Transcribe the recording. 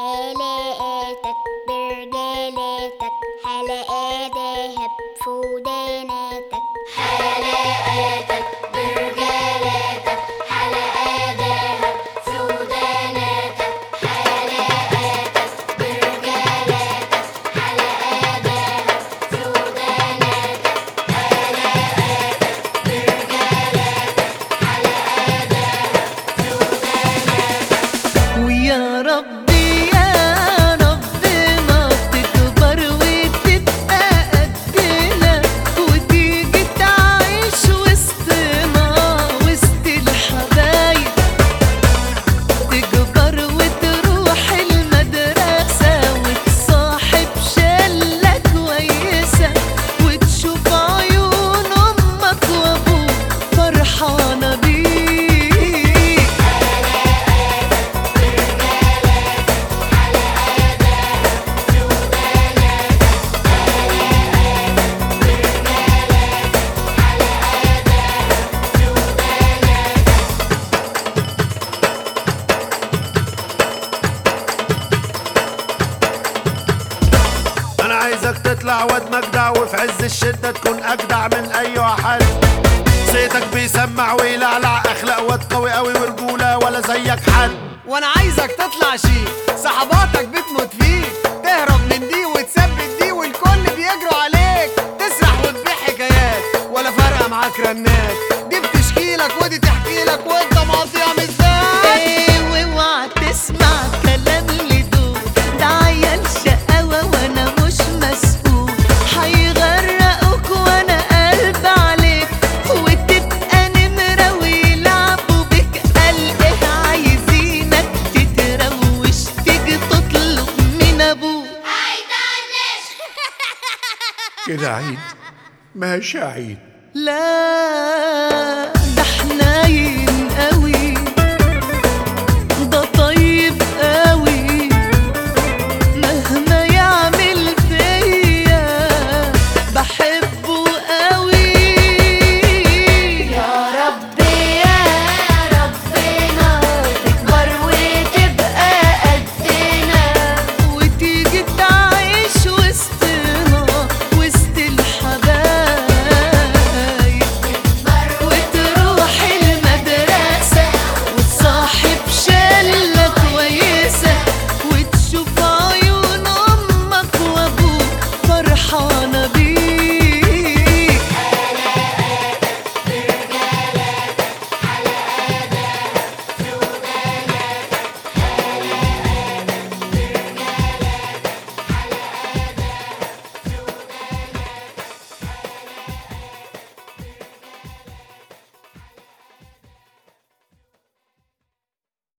حلقاتك برجالاتك حلقات دهب في وداناتك حلقاتك برجالاتك حلقات دهب في وداناتك حلقاتك برجالاتك حلقات دهب في وداناتك حلقاتك برجالاتك حلقات دهب في وداناتك ويا ربي يا رب ما تكبر وتبقى قدنا وتيجي تعيش وسطنا وسط الحبايب تكبر وتروح المدرسة وتصاحب شلة كويسة وتشوف عيون أمك وأبوك فرحانة بيك انا عايزك تطلع واد مجدع وفي عز الشدة تكون اجدع من اي واحد صيتك بيسمع ويلعلع اخلاق واد قوي قوي ورجولة ولا زيك حد وانا عايزك تطلع شيك صحباتك بتموت فيك تهرب من دي وتثبت دي والكل بيجروا عليك تسرح وتبيع حكايات ولا فارقه معاك رنات دي بتشكي لك ودي تحكي لك وانت مقضيها مزاج ايه واوعى تسمع كلام لدول ده عيال شقاوة وانا مش مسؤول هيغرقوك وانا قلب عليك وتبقى نمرة ويلعبوا بك قال ايه عايزينك تتروش تيجي تطلب من ابوك كده عيد ماشي عيد لا ده احنا